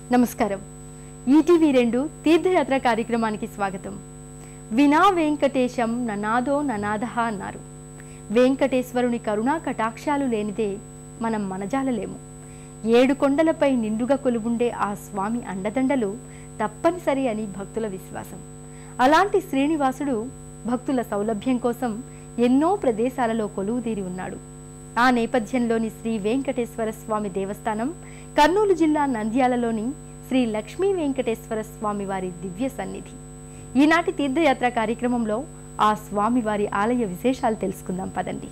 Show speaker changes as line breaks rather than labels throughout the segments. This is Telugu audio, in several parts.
నమస్కారం ఈటీవీ రెండు తీర్థయాత్ర కార్యక్రమానికి స్వాగతం వినా వెంకటేశం ననాదో ననాదహ అన్నారు వెంకటేశ్వరుని కరుణా కటాక్షాలు లేనిదే మనం మనజాలలేము ఏడు కొండలపై నిండుగా కొలువుండే ఆ స్వామి అండదండలు తప్పనిసరి అని భక్తుల విశ్వాసం అలాంటి శ్రీనివాసుడు భక్తుల సౌలభ్యం కోసం ఎన్నో ప్రదేశాలలో కొలువుదీరి ఉన్నాడు ఆ నేపథ్యంలోని శ్రీ వెంకటేశ్వర స్వామి దేవస్థానం కర్నూలు జిల్లా నంద్యాలలోని శ్రీ లక్ష్మీ వెంకటేశ్వర స్వామి వారి దివ్య సన్నిధి ఈనాటి తీర్థయాత్ర కార్యక్రమంలో ఆ స్వామి వారి ఆలయ విశేషాలు తెలుసుకుందాం పదండి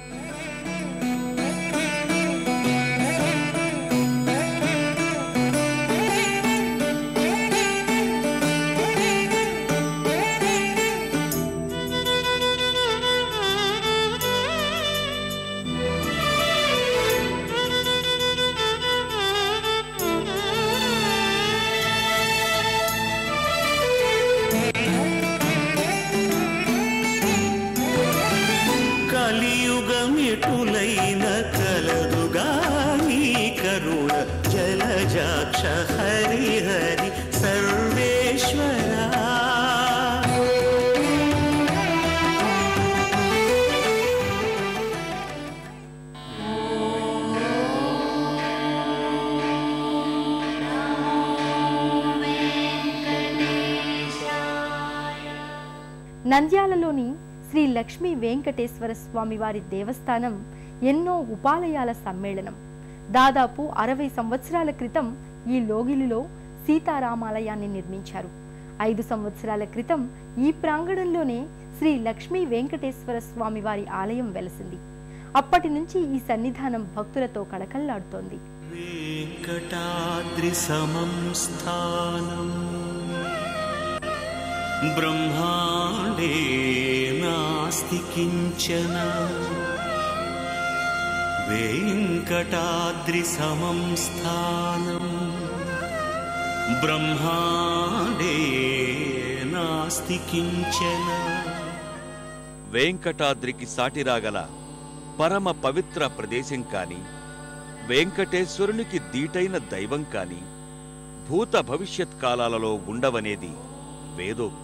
కలియుగమిటులైన కలదుగాని కరుణ జలజాక్ష హరి హరి సర్వేశ్వరా
నంద్యాలలోని శ్రీ లక్ష్మీ వెంకటేశ్వర స్వామి వారి దేవస్థానం ఎన్నో ఉపాలయాల సమ్మేళనం దాదాపు అరవై సంవత్సరాల క్రితం ఈ లోగిలిలో సీతారామాలయాన్ని నిర్మించారు ఐదు సంవత్సరాల క్రితం ఈ ప్రాంగణంలోనే శ్రీ లక్ష్మీ వెంకటేశ్వర స్వామి వారి ఆలయం వెలసింది అప్పటి నుంచి ఈ సన్నిధానం భక్తులతో కళకళ్లాడుతోంది
వెంకటాద్రి సమం స్థానం బ్రహ్మాండే నాస్తి కించన వెంకటాద్రి సమం స్థానం బ్రహ్మాండే నాస్తి కించన
వెంకటాద్రికి సాటిరాగల పరమ పవిత్ర ప్రదేశం కాని వెంకటేశ్వరునికి దీటైన దైవం కాని భూత భవిష్యత్ కాలాలలో ఉండవనేది వేదోక్తి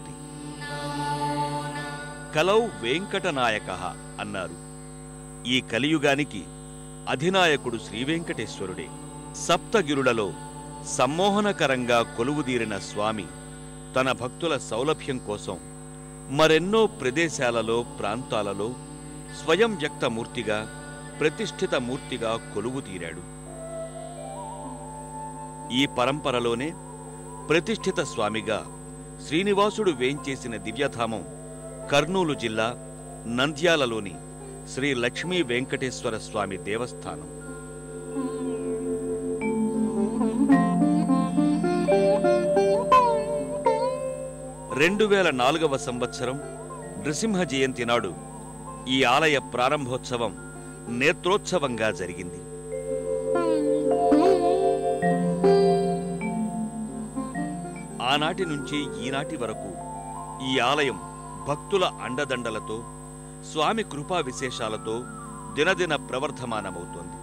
కలౌ వెంకటనాయక అన్నారు ఈ కలియుగానికి అధినాయకుడు శ్రీవెంకటేశ్వరుడే సప్తగిరులలో సమ్మోహనకరంగా కొలువుదీరిన స్వామి తన భక్తుల సౌలభ్యం కోసం మరెన్నో ప్రదేశాలలో ప్రాంతాలలో స్వయం వ్యక్త మూర్తిగా ప్రతిష్ఠిత మూర్తిగా కొలువు తీరాడు ఈ పరంపరలోనే ప్రతిష్ఠిత స్వామిగా శ్రీనివాసుడు వేంచేసిన దివ్యధామం కర్నూలు జిల్లా నంద్యాలలోని శ్రీ లక్ష్మీ వెంకటేశ్వర స్వామి దేవస్థానం రెండు వేల నాలుగవ సంవత్సరం నృసింహ జయంతి నాడు ఈ ఆలయ ప్రారంభోత్సవం నేత్రోత్సవంగా జరిగింది ఆనాటి నుంచి ఈనాటి వరకు ఈ ఆలయం భక్తుల అండదండలతో స్వామి కృపా విశేషాలతో దినదిన ప్రవర్ధమానమవుతోంది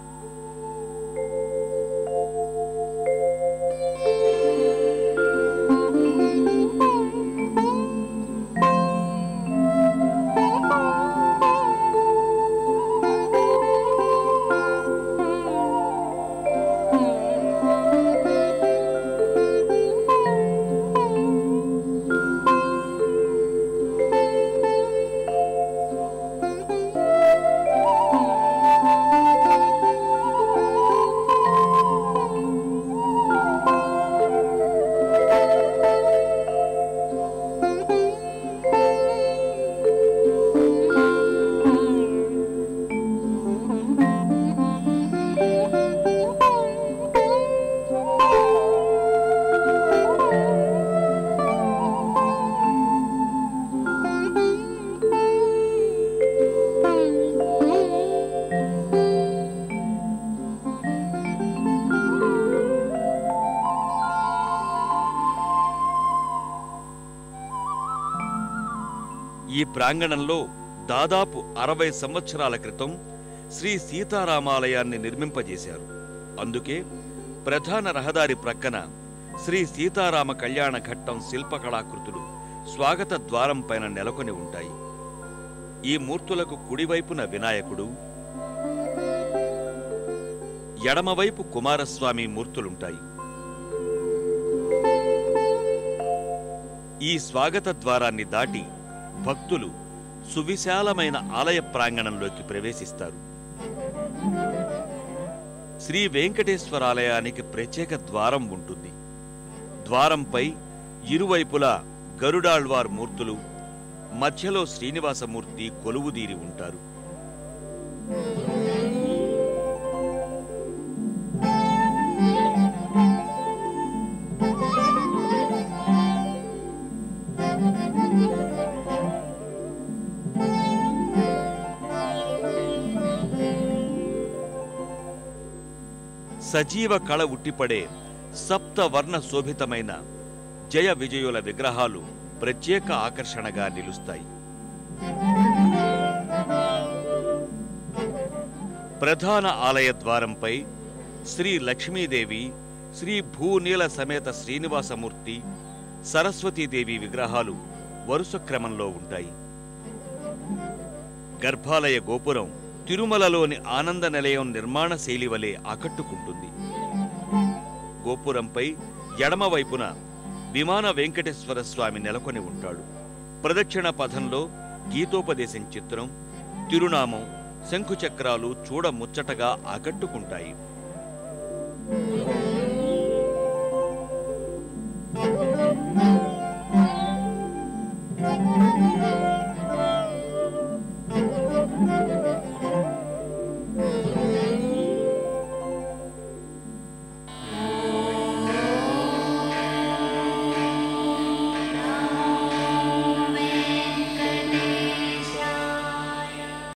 ఈ ప్రాంగణంలో దాదాపు అరవై సంవత్సరాల క్రితం శ్రీ సీతారామాలయాన్ని నిర్మింపజేశారు అందుకే ప్రధాన రహదారి ప్రక్కన శ్రీ సీతారామ కళ్యాణ ఘట్టం శిల్పకళాకృతులు స్వాగత ద్వారం పైన నెలకొని ఉంటాయి ఈ మూర్తులకు కుడివైపున వినాయకుడు ఎడమవైపు కుమారస్వామి మూర్తులుంటాయి ఈ స్వాగత ద్వారాన్ని దాటి భక్తులు సువిశాలమైన ఆలయ ప్రాంగణంలోకి ప్రవేశిస్తారు శ్రీ వెంకటేశ్వర ఆలయానికి ప్రత్యేక ద్వారం ఉంటుంది ద్వారంపై ఇరువైపులా గరుడాళ్వార్ మూర్తులు మధ్యలో శ్రీనివాసమూర్తి కొలువుదీరి ఉంటారు సజీవ కళ ఉట్టిపడే సప్త వర్ణ శోభితమైన జయ విజయుల విగ్రహాలు ప్రత్యేక ఆకర్షణగా నిలుస్తాయి ప్రధాన ఆలయ ద్వారంపై శ్రీ లక్ష్మీదేవి శ్రీ భూనీల సమేత శ్రీనివాసమూర్తి సరస్వతీదేవి విగ్రహాలు వరుస క్రమంలో ఉంటాయి గర్భాలయ గోపురం తిరుమలలోని ఆనంద నిలయం నిర్మాణ శైలి వలె ఆకట్టుకుంటుంది గోపురంపై ఎడమ వైపున విమాన వెంకటేశ్వర స్వామి నెలకొని ఉంటాడు ప్రదక్షిణ పథంలో గీతోపదేశం చిత్రం తిరునామం శంఖుచక్రాలు చూడ ముచ్చటగా ఆకట్టుకుంటాయి